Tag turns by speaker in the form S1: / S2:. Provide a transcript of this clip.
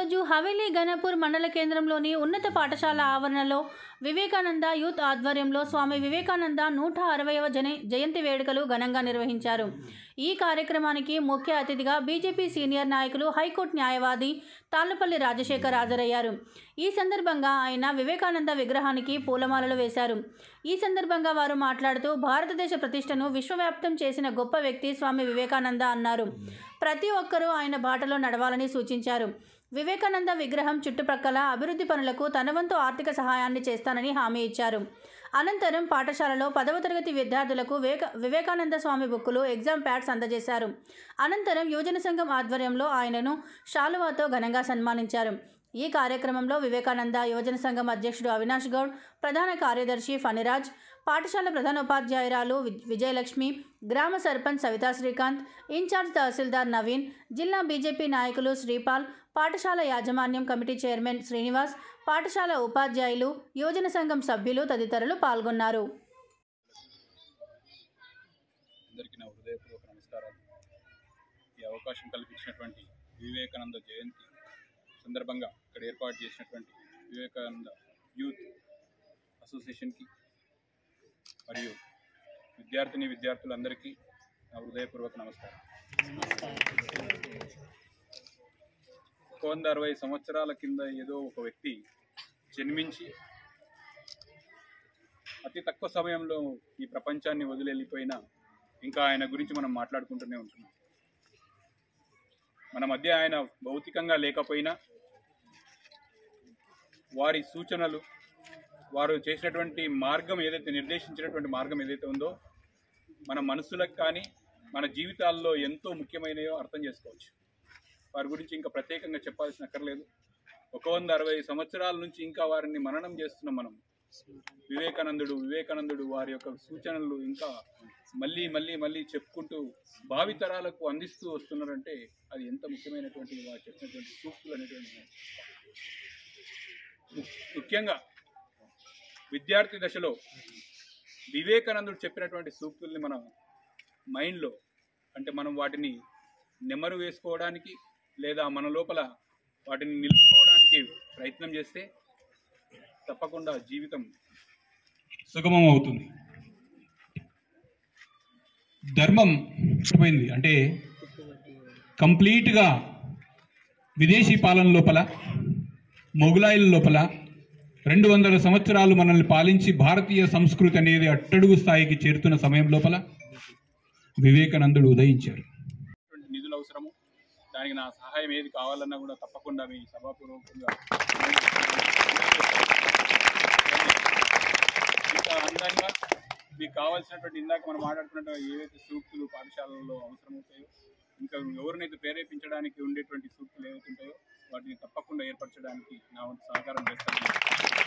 S1: ఈరోజు హవేలీ గణపూర్ మండల కేంద్రంలోని ఉన్నత పాఠశాల ఆవరణలో వివేకానంద యూత్ ఆధ్వర్యంలో స్వామి వివేకానంద నూట అరవైవ జన జయంతి వేడుకలు ఘనంగా నిర్వహించారు ఈ కార్యక్రమానికి ముఖ్య అతిథిగా బీజేపీ సీనియర్ నాయకులు హైకోర్టు న్యాయవాది తాళ్లపల్లి రాజశేఖర్ హాజరయ్యారు ఈ సందర్భంగా ఆయన వివేకానంద విగ్రహానికి పూలమాలలు వేశారు ఈ సందర్భంగా వారు మాట్లాడుతూ భారతదేశ ప్రతిష్టను విశ్వవ్యాప్తం చేసిన గొప్ప వ్యక్తి స్వామి వివేకానంద అన్నారు ప్రతి ఒక్కరూ ఆయన బాటలో నడవాలని సూచించారు వివేకానంద విగ్రహం చుట్టుప్రక్కల అభివృద్ధి పనులకు తన వంతు ఆర్థిక సహాయాన్ని చేస్తానని హామీ ఇచ్చారు అనంతరం పాఠశాలలో పదవ తరగతి విద్యార్థులకు వివేక వివేకానంద స్వామి బుక్కులు ఎగ్జామ్ ప్యాడ్స్ అందజేశారు అనంతరం యువజన సంఘం ఆధ్వర్యంలో ఆయనను షాలువాతో ఘనంగా సన్మానించారు ఈ కార్యక్రమంలో వివేకానంద యువజన సంఘం అధ్యక్షుడు అవినాష్ గౌడ్ ప్రధాన కార్యదర్శి ఫణిరాజ్ పాఠశాల ప్రధానోపాధ్యాయురాలు వి- విజయలక్ష్మి గ్రామ సర్పంచ్ సవితా శ్రీకాంత్ ఇన్ఛార్జ్ తహసీల్దార్ నవీన్ జిల్లా బీజేపీ నాయకులు శ్రీపాల్ పాఠశాల యాజమాన్యం కమిటీ చైర్మన్ శ్రీనివాస్ పాఠశాల ఉపాధ్యాయులు యువజన సంఘం సభ్యులు తదితరులు పాల్గొన్నారు
S2: అందరికీ నా హృదయపూర్వక నమస్కారాలు ఈ అవకాశం కల్పించినటువంటి వివేకానంద జయంతి సందర్భంగా ఇక్కడ ఏర్పాటు చేసినటువంటి వివేకానంద యూత్ అసోసియేషన్కి మరియు విద్యార్థిని విద్యార్థులందరికీ నా హృదయపూర్వక నమస్కారం ఒక వంద అరవై సంవత్సరాల కింద ఏదో ఒక వ్యక్తి జన్మించి అతి తక్కువ సమయంలో ఈ ప్రపంచాన్ని వదిలి ఇంకా ఆయన గురించి మనం మాట్లాడుకుంటూనే ఉంటున్నాం మన మధ్య ఆయన భౌతికంగా లేకపోయినా వారి సూచనలు వారు చేసినటువంటి మార్గం ఏదైతే నిర్దేశించినటువంటి మార్గం ఏదైతే ఉందో మన మనసులకు కానీ మన జీవితాల్లో ఎంతో ముఖ్యమైనయో అర్థం చేసుకోవచ్చు వారి గురించి ఇంకా ప్రత్యేకంగా చెప్పాల్సిన అక్కర్లేదు ఒక వంద అరవై సంవత్సరాల నుంచి ఇంకా వారిని మననం చేస్తున్నాం మనం వివేకానందుడు వివేకానందుడు వారి యొక్క సూచనలు ఇంకా మళ్ళీ మళ్ళీ మళ్ళీ చెప్పుకుంటూ భావితరాలకు అందిస్తూ వస్తున్నారంటే అది ఎంత ముఖ్యమైనటువంటి వారు చెప్పినటువంటి సూక్తులు అనేటువంటి ము- ముఖ్యంగా విద్యార్థి దశలో వివేకానందుడు చెప్పినటువంటి సూక్తుల్ని మనం మైండ్లో అంటే మనం వాటిని నెమరు వేసుకోవడానికి లేదా మన లోపల వాటిని నిలుపుకోవడానికి ప్రయత్నం చేస్తే తప్పకుండా జీవితం
S3: సుగమం అవుతుంది ధర్మం పోయింది అంటే కంప్లీట్గా విదేశీ పాలన లోపల మొగులాయిల లోపల రెండు వందల సంవత్సరాలు మనల్ని పాలించి భారతీయ సంస్కృతి అనేది అట్టడుగు స్థాయికి చేరుతున్న సమయం లోపల వివేకానందుడు ఉదయించారు
S2: ఎటువంటి నిధులు అవసరము దానికి నా సహాయం ఏది కావాలన్నా కూడా తప్పకుండా మీ సభాపూర్వకంగా ఇంకా అందంగా మీకు కావాల్సినటువంటి ఇందాక మనం మాట్లాడుకున్నట్టు ఏవైతే సూక్తులు పాఠశాలల్లో అవసరమవుతాయో ఇంకా ఎవరినైతే ప్రేరేపించడానికి ఉండేటువంటి సూక్తులు ఏవైతే ఉంటాయో వాటిని తప్పకుండా ఏర్పరచడానికి నా వంతు సహకారం చేస్తాను